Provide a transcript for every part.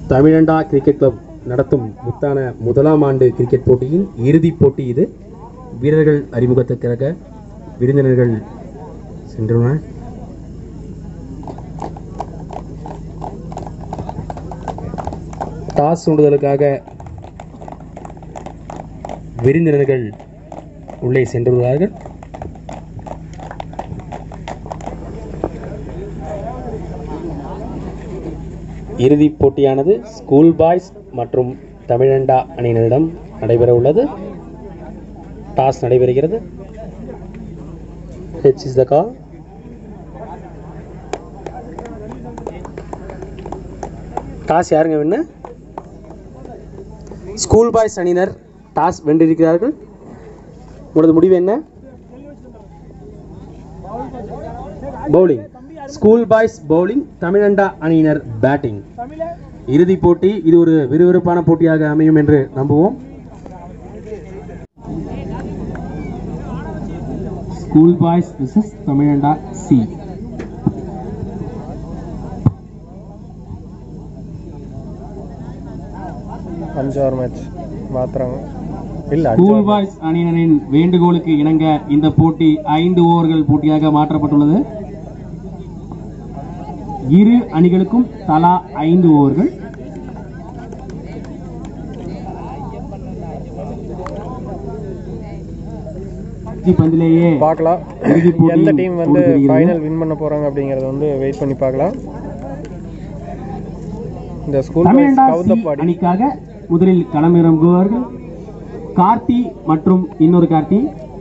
தமிழண்டா cricket club நடத்தும் முத்தான முதலாம் ஆண்டு கிரிக்கெட் போட்டியின் இறுதிப் போட்டி இது வீரர்கள் அறிமுகத்துக்காக விருந்தினர்கள் சென்றுள்ளனர் டாஸ் சுண்டுதலுக்காக விருந்தினர்கள் உள்ளே சென்றுள்ளார்கள் இறுதிப் போட்டியானது ஸ்கூல் பாய்ஸ் மற்றும் தமிழண்டா அணியினரிடம் நடைபெற உள்ளது டாஸ் நடைபெறுகிறது heads is the call toss யாருங்க வின்னு ஸ்கூல் பாய்ஸ் அணியினர் டாஸ் வென்றிருக்கிறார்கள் உங்களது முடிவு என்ன bowling school boys bowling Tamilanda அணியினர் பேட்டிங் இறுதிப் போட்டி இது ஒரு விறுவிறுப்பான போட்டியாக அமையும் என்று நம்புவோம் school boys versus Tamilanda C அஞ்சு ஓவர் மேட்ச் மாத்துறாங்க இல்ல அஞ்சு ஸ்கூல் over பாய்ஸ் அணியினரின் வேண்டுகோளுக்கு இணங்க இந்த போட்டி ஐந்து ஓவர்கள் போட்டியாக மாற்றப்பட்டுள்ளது இரு அணிகளுக்கும் தலா ஐந்து ஓவர்கள் இறுதி பந்திலேயே பார்க்கலாம் இறுதிப் போட்டியின் எந்த டீம் வந்து போட்டி தெரிகிறது. ஃபைனல் வின் பண்ண போறாங்க அப்படிங்கறத வந்து வெயிட் பண்ணி பார்க்கலாம் இந்த school boys Tamilanda C Kavunthappadi அணிக்காக முதலில் களமிறங்குவார்கள் கார்த்தி மற்றும் இன்னொரு கார்த்தி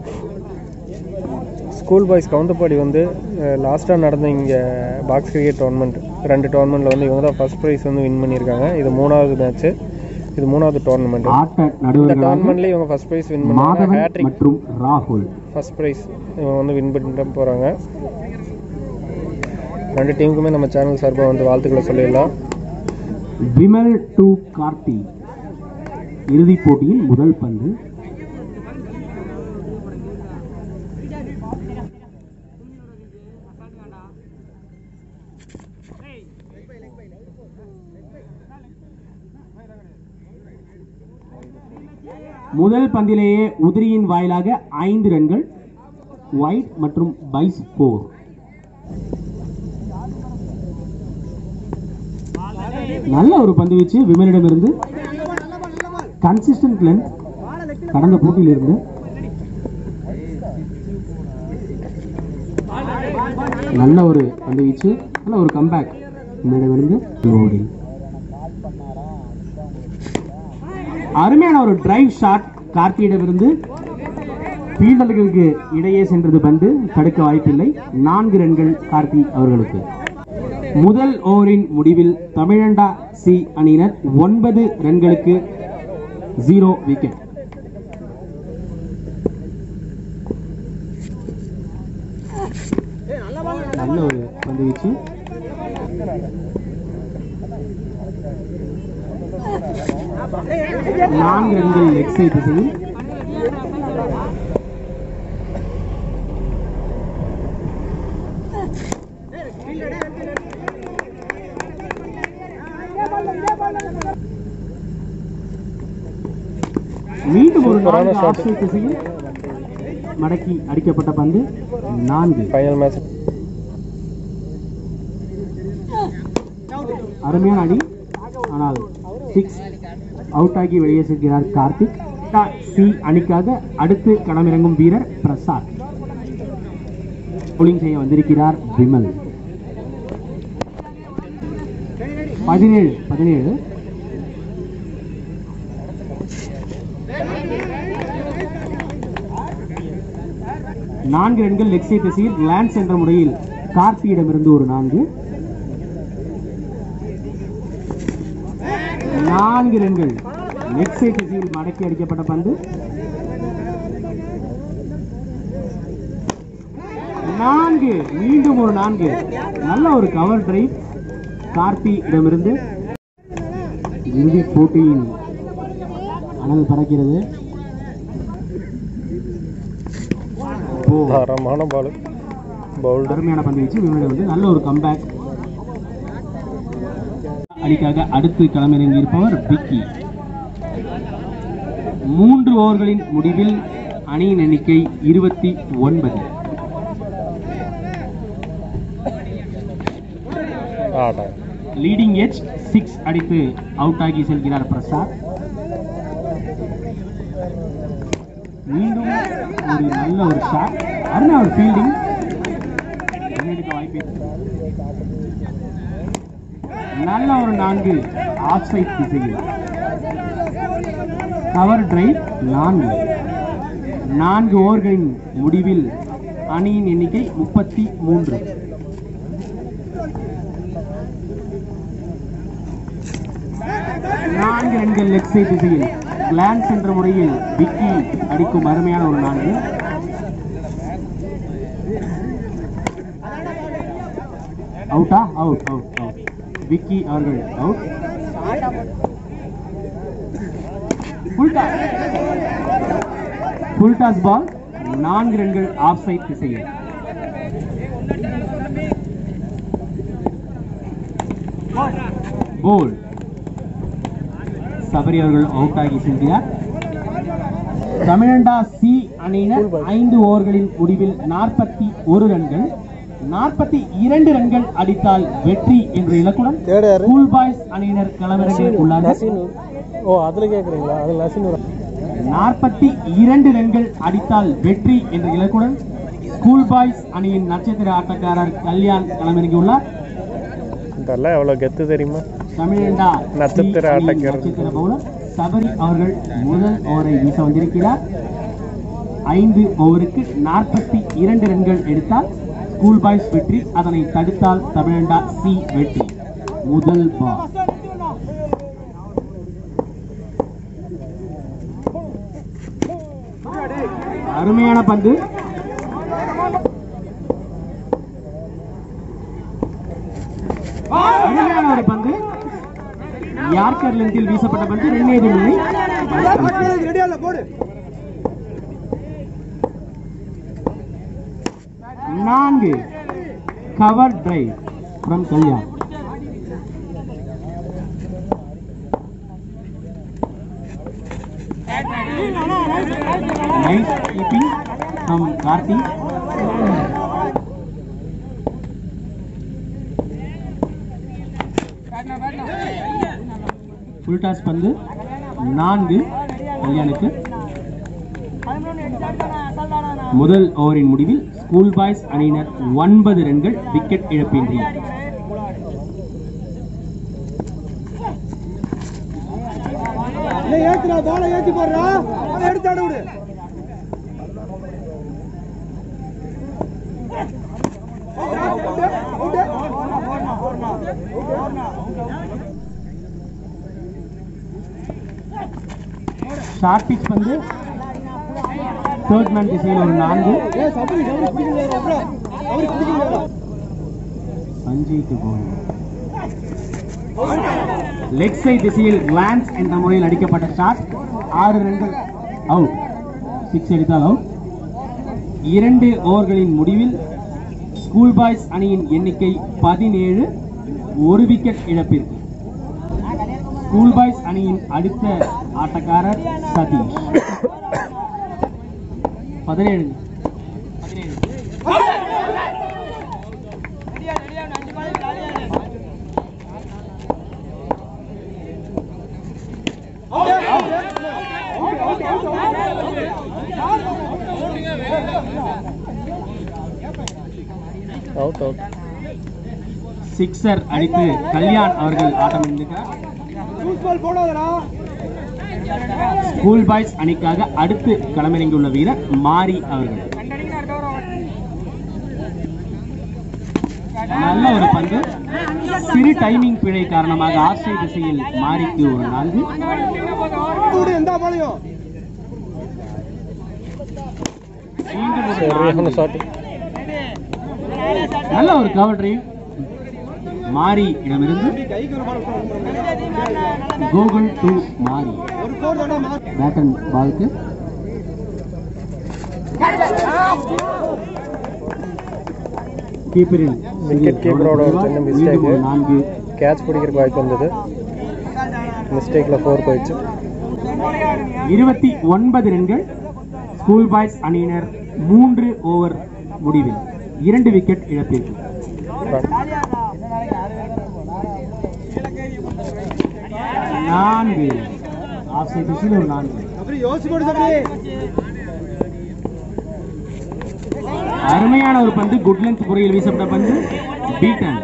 ஸ்கூல் பாய்ஸ் கவுந்தப்பாடி வந்து லாஸ்ட்டாக நடந்த இங்கே பாக்ஸ் கிரிக்கெட் டோர்னமெண்ட் ரெண்டு டோர்னமெண்ட்டில் வந்து இவங்க தான் ஃபர்ஸ்ட் ப்ரைஸ் வந்து வின் பண்ணியிருக்காங்க இது மூணாவது மேட்ச்சு இது மூணாவது டோர்னமெண்ட் ஆட்ட இந்த நடுவர்களாக டோர்னமெண்ட்லேயே இவங்க ஃபர்ஸ்ட் ப்ரைஸ் வின் பண்ணாங்க மாதவன் ஹேட்ரிக் மற்றும் ராகுல் ஃபர்ஸ்ட் ப்ரைஸ் இவங்க வந்து வின் பண்ணிட்டு போகிறாங்க ரெண்டு டீமுக்குமே நம்ம சேனல் சார்பாக வந்து வாழ்த்துக்களை சொல்லிடலாம் விமல் டு கார்த்தி இறுதிப் போட்டியின் முதல் பந்து முதல் பந்திலேயே உதிரியின் வாயிலாக ஐந்து ரன்கள் ஒயிட் மற்றும் பைஸ் போர் நல்ல ஒரு பந்து வீச்சு விமலிடமிருந்து கன்சிஸ்டன்ட் லென்த் கடந்த போட்டியிலிருந்து நல்ல ஒரு பந்து வீச்சு நல்ல ஒரு கம்பேக் விமலிடமிருந்து ஓடி அருமையான ஒரு டிரைவ் ஷாட் கார்த்தியிடமிருந்து ஃபீல்டர்களுக்கு இடையே சென்றது பந்து தடுக்க வாய்ப்பில்லை நான்கு ரன்கள் கார்த்தி அவர்களுக்கு முதல் ஓவரின் முடிவில் தமிழண்டா சி அணியினர் ஒன்பது ரன்களுக்கு ஜீரோ விக்கெட் நல்ல ஒரு பந்து வீச்சு நான்கு ரன்கள் லெக் சைட் திசையில் மீண்டும் ஒரு நான்கு ஆஃப் சைட் திசையில் மடக்கி அடிக்கப்பட்ட பந்து நான்கு ஃபைனல் மேட்ச் அருமையான அடி ஆனால் சிக்ஸ் அவுட் ஆகி வெளியே செல்கிறார் கார்த்திக் டா சி அணிக்காக அடுத்து களமிறங்கும் வீரர் பிரசாத் bowling செய்ய வந்திருக்கிறார் விமல் பதினேழு பதினேழு நான்கு ரன்கள் லெக் சைட் திசையில் கிளான்ஸ் என்ற முறையில் கார்த்தியிடமிருந்து ஒரு நான்கு நான்கு ரன்கள் லெக் சைட் திசையில் மடக்கி அடிக்கப்பட்ட பந்து நான்கு மீண்டும் ஒரு நான்கு நல்ல ஒரு கவர் டிரைவ் கார்த்தி இடமிருந்து இறுதி போட்டியின் அனல் பறக்கிறது ஓ தரமான பால் பவுல்டு அருமையான பந்து வீச்சு விமலை வந்து நல்ல ஒரு கம்பேக் அணிக்காக அடுத்து களமிறங்கி இருப்பவர் விக்கி மூன்று ஓவர்களின் முடிவில் அணியின் எண்ணிக்கை இருபத்தி ஒன்பது ஆடா லீடிங் எட்ஜ் சிக்ஸ் அடித்து அவுட் ஆகி செல்கிறார் பிரசாத் மீண்டும் ஒரு நல்ல ஒரு ஷாட் அருணா ஒரு ஃபீல்டிங் எடுக்க வாய்ப்பு நல்ல ஒரு நான்கு ஆஃப் சைட் திசையில் கவர் டிரைவ் நான்கு நான்கு ஓவர்களின் முடிவில் அணியின் எண்ணிக்கை முப்பத்தி மூன்று நான்கு ரன்கள் லெக் சைட் திசையில் கிளான்ஸ் என்ற முறையில் விக்கி அடிக்கும் அருமையான ஒரு நான்கு அவுட்டா அவுட் அவுட் அவுட் விக்கி அவர்கள் out full toss full toss ball நான்கு ரன்கள் ஆஃப் சைட் திசையில் போல் சபரி அவர்கள் அவுட் ஆகி செல்கிறார் தமிழண்டா சி அணியினர் ஐந்து ஓவர்களின் முடிவில் நாற்பத்தி ஒரு ரன்கள் நாற்பத்தி இரண்டு ரன்கள் அடித்தால் வெற்றி என்ற இலக்குடன் தேர்ட் யாரு ஸ்கூல் பாய்ஸ் அணியினர் களமிறங்கி உள்ளார்கள் நசீனூர் ஓ அதில் கேட்குறீங்களா அதில் நசீனூர் நாற்பத்தி இரண்டு ரன்கள் அடித்தால் வெற்றி என்ற இலக்குடன் ஸ்கூல் பாய்ஸ் அணியின் நட்சத்திர ஆட்டக்காரர் கல்யாண் களமிறங்கியுள்ளார் இதெல்லாம் எவ்வளோ கெத்து தெரியுமா தமிழண்டா நட்சத்திர சி அணியின் ஆட்டக்காரர். நட்சத்திர பவுலர் சபரி அவர்கள் முதல் ஓவரை வீச வந்திருக்கிறார் ஐந்து ஓவருக்கு நாற்பத்தி இரண்டு ரன்கள் எடுத்தால் ஸ்கூல் பாய்ஸ் வெற்றி அதனை தடுத்தால் தமிழண்டா சி வெற்றி முதல் பால் அருமையான பந்து அருமையான ஒரு பந்து யார்கர் லெந்தில் வீசப்பட்ட பந்து ரெண்டு இல்லை நான்கு cover drive from Kalyan nice keeping from Karthi full toss பந்து நான்கு கல்யாணுக்கு முதல் ஓவரின் முடிவில் ஸ்கூல் பாய்ஸ் அணியினர் ஒன்பது ரன்கள் விக்கெட் இழப்பின்றி ஏத்துடா பால ஏத்தி போடுறா எடுத்து ஆட விடு ஷார்ட் பிச் பந்து தேர்ட் மேன் திசையில் ஒரு நான்கு ஏ சபரி சபரி பிடிக்கல அப்புறம் அவருக்கு பிடிக்கல சஞ்சய்க்கு போல் லெக் சைட் திசையில் கிளான்ஸ் என்ற முறையில் அடிக்கப்பட்ட ஷாட் ஆறு ரன்கள் அவுட் சிக்ஸ் எடுத்தால் அவுட் இரண்டு ஓவர்களின் முடிவில் ஸ்கூல் பாய்ஸ் அணியின் எண்ணிக்கை பதினேழு ஒரு விக்கெட் இழப்பிற்கு ஸ்கூல் பாய்ஸ் அணியின் அடுத்த ஆட்டக்காரர் சதீஷ் பதினேழு பதினேழு அவுட் அவுட் சிக்ஸர் அடித்து கல்யாண் அவர்கள் ஆட்டம் இழந்தார் லூஸ் பால் போடாதடா ஸ்கூல் பாய்ஸ் அணிக்காக அடுத்து களமிறங்கியுள்ள வீரர் மாரி அவர்கள் நல்ல ஒரு பந்து சிறு டைமிங் பிழை காரணமாக ஆசை திசையில் மாரிக்கு ஒரு நான்கு விடு எந்த பாலையும் மீண்டும் ஒரு சரியான நான்கு. ஷாட் நல்ல ஒரு கவர் டிரைவ் மாரி இடமிருந்து கைக்கு ஒரு பால் கோகுல் டு மாரி ஒரு கோர் தானே மாஸ் பேட் அண்ட் பால்க்கு கீப்பரில் Wicket keeper ஓட ஒரு சின்ன mistake. மீண்டும் ஒரு நான்கு கேட்ச் பிடிக்கிறதுக்கு வாய்ப்பு இருந்தது மிஸ்டேக்கில் ஃபோர் போயிடுச்சு இருபத்தி ஒன்பது ரன்கள் ஸ்கூல் பாய்ஸ் அணியினர் மூன்று ஓவர் முடிவில் இரண்டு விக்கெட் இழப்பிற்கு நான்கு ஆஃப் சைட் திசையில் ஒரு நான்கு அப்படி யோசிச்சு போடு சபரி அருமையான ஒரு பந்து குட் லென்த் முறையில் வீசப்பட்ட பந்து பீட்டன்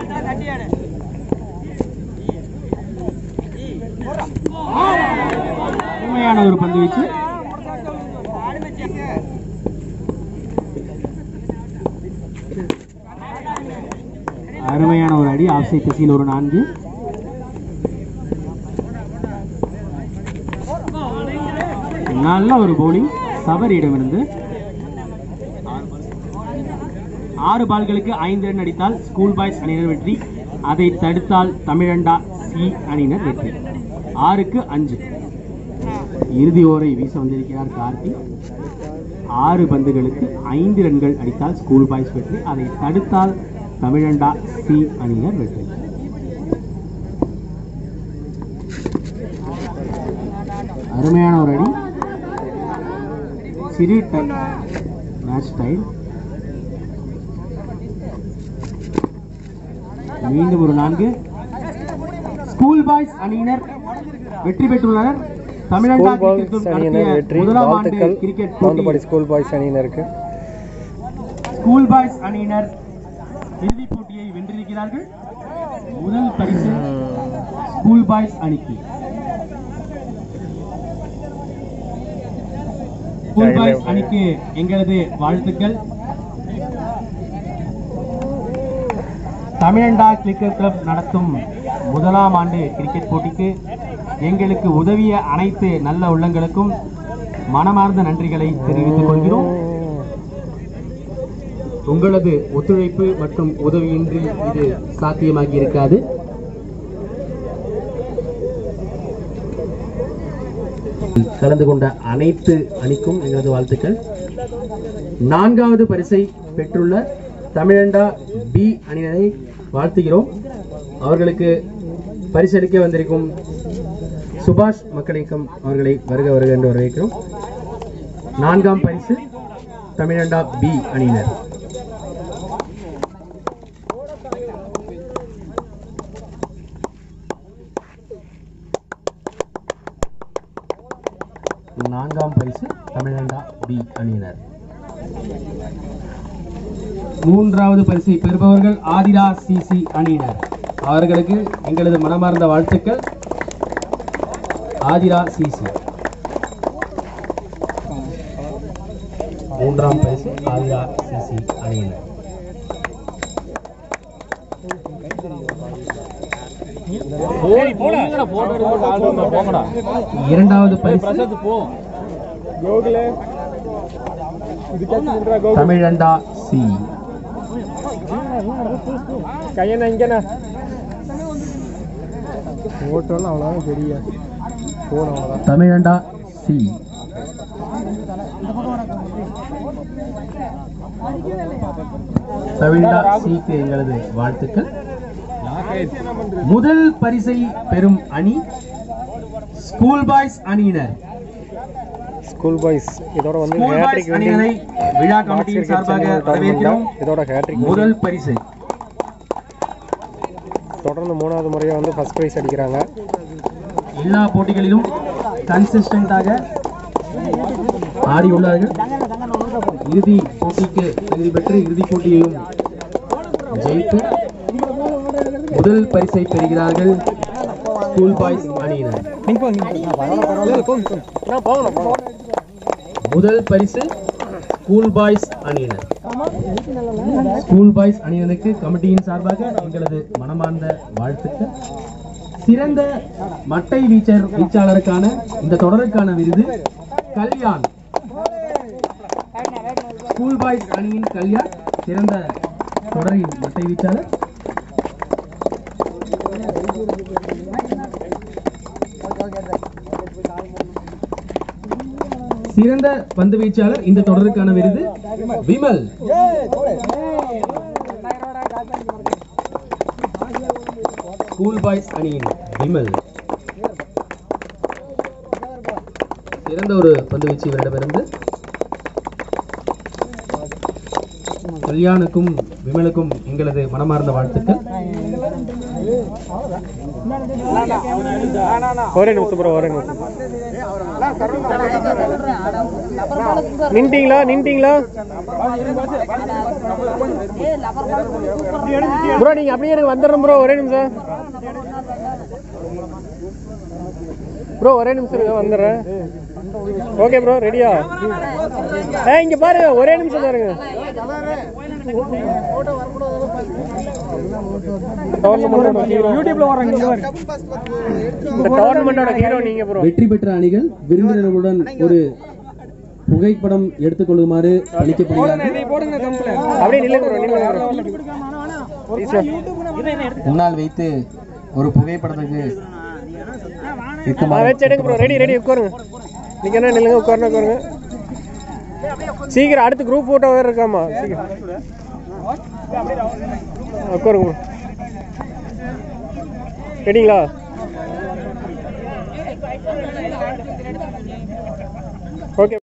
அருமையான ஒரு பந்து வீச்சு அருமையான ஒரு அடி ஆஃப் சைட் திசையில் ஒரு நான்கு நல்ல ஒரு பவுலிங் சபரியிடமிருந்து ஆறு பால்களுக்கு ஐந்து ரன் அடித்தால் ஸ்கூல் பாய்ஸ் அணியினர் வெற்றி அதை தடுத்தால் தமிழண்டா சி அணியினர் வெற்றி ஆறுக்கு அஞ்சு இறுதி ஓவரை வீச வந்திருக்கிறார் கார்த்தி ஆறு பந்துகளுக்கு ஐந்து ரன்கள் அடித்தால் ஸ்கூல் பாய்ஸ் வெற்றி அதை தடுத்தால் தமிழண்டா சி அணியினர் வெற்றி அருமையான ஒரு அடி சிறு மேட்ச் ஸ்டைல் மீண்டும் ஒரு நான்கு ஸ்கூல் பாய்ஸ் அணியினர் வெற்றி பெற்றுள்ளனர் தமிழ்நாடு ஸ்கூல் பாய்ஸ் அணியினர் வெற்றி முதலாம் ஆண்டு வாழ்த்துக்கள் கிரிக்கெட் கவுந்தபாடி போட்டி ஸ்கூல் பாய்ஸ் அணியினருக்கு ஸ்கூல் பாய்ஸ் அணியினர் இறுதிப் போட்டியை வென்றிருக்கிறார்கள் முதல் பரிசு ஸ்கூல் பாய்ஸ் அணிக்கு ஸ்கூல் பாய்ஸ் அணிக்கு எங்களது வாழ்த்துக்கள் தமிழண்டா கிரிக்கெட் கிளப் நடத்தும் முதலாம் ஆண்டு கிரிக்கெட் போட்டிக்கு எங்களுக்கு உதவிய அனைத்து நல்ல உள்ளங்களுக்கும் மனமார்ந்த நன்றிகளை தெரிவித்துக் கொள்கிறோம் உங்களது ஒத்துழைப்பு மற்றும் உதவியின்றி இது சாத்தியமாகி இருக்காது கலந்து கொண்ட அனைத்து அணிக்கும் எங்களது வாழ்த்துக்கள் நான்காவது பரிசை பெற்றுள்ள தமிழண்டா பி அணியினரை வாழ்த்துகிறோம் அவர்களுக்கு பரிசளிக்க வந்திருக்கும் சுபாஷ் மக்கள் இயக்கம் அவர்களை வருக வருக என்று வரவேற்கிறோம் நான்காம் பரிசு தமிழண்டா பி அணியினர் நான்காம் பரிசு தமிழண்டா பி அணியினர் மூன்றாவது பரிசை பெறுபவர்கள் ஆதிரா சிசி அணியினர் அவர்களுக்கு எங்களது மனமார்ந்த வாழ்த்துக்கள் ஆதிரா சிசி மூன்றாம் பரிசு ஆதிரா சிசி அணியினர் இரண்டாவது பரிசு கோகுலே இதுக்காச்சும் நின்றா கோகுல் தமிழண்டா சி கையண்ணா இங்கண்ணா ஓட்டோன்னு அவ்வளோதான் பெரிய போன அவ்வளோதான் தமிழண்டா சி தமிழண்டா சிக்கு எங்களது வாழ்த்துக்கள் முதல் பரிசை பெறும் அணி ஸ்கூல் பாய்ஸ் அணியினர் ஸ்கூல் பாய்ஸ் இதோட வந்து ஸ்கூல் பாய்ஸ் ஹேட்ரிக் அணியினரை விழா பாக்ஸ் கமிட்டியின் கிரிக்கெட் சார்பாக சேனல் வரவேற்கிறோம் இதோட ஹேட்ரிக் முதல் பரிசு தொடர்ந்து மூணாவது முறையாக வந்து ஃபர்ஸ்ட் ப்ரைஸ் அடிக்கிறாங்க எல்லா போட்டிகளிலும் கன்சிஸ்டண்டாக ஆடி உள்ளார்கள் இறுதி போட்டிக்கு தகுதி பெற்று இறுதி போட்டியையும் ஜெயித்து முதல் பரிசை பெறுகிறார்கள் ஸ்கூல் பாய்ஸ் அணியினர் முதல் பரிசு ஸ்கூல் பாய்ஸ் அணியினர் ஸ்கூல் பாய்ஸ் அணியினருக்கு கமிட்டியின் சார்பாக எங்களது மனமார்ந்த வாழ்த்துக்கள் சிறந்த மட்டை வீச்சர் வீச்சாளருக்கான இந்த தொடருக்கான விருது கல்யாண் ஸ்கூல் பாய்ஸ் அணியின் கல்யாண் சிறந்த தொடரின் மட்டை வீச்சாளர் சிறந்த பந்து வீச்சாளர் இந்த தொடருக்கான விருது விமல் ஸ்கூல் பாய்ஸ் அணியின் விமல் சிறந்த ஒரு பந்து வீச்சு இவரிடமிருந்து கல்யாணுக்கும் விமலுக்கும் எங்களது மனமார்ந்த வாழ்த்துக்கள் ஒரே நிமிஷம் ப்ரோ ஒரே நிமிஷம் நின்ட்டீங்களா நின்ட்டீங்களா ப்ரோ நீங்க அப்படியே எனக்கு வந்துடுறோம் ப்ரோ ஒரே நிமிஷம் ப்ரோ ஒரே நிமிஷம் இருங்க வந்துடுறேன் ஓகே ப்ரோ ரெடியா ஏ இங்க பாருங்க ஒரே நிமிஷம் பாருங்க யூடியூப்ல வராங்க இந்த டோர்னமெண்டோட ஹீரோ நீங்க ப்ரோ வெற்றி பெற்ற அணிகள் விருந்தினர்களுடன் ஒரு புகைப்படம் எடுத்துக்கொள்ளுமாறு அளிக்கப்படுகிறது அப்படியே நில்லுங்க ப்ரோ நில்லுங்க ப்ரோ முன்னால் வைத்து ஒரு புகைப்படத்துக்கு நான் வச்சு எடுங்க ப்ரோ ரெடி ரெடி உட்காருங்க நீங்க என்ன நில்லுங்க உட்காருங்க உட்காருங்க சீக்கிரம் அடுத்து குரூப் போட்டோ வேற இருக்காமா சீக்கிரம் உட்காருங்க ப்ரோ ரெடிங்களா ஓகே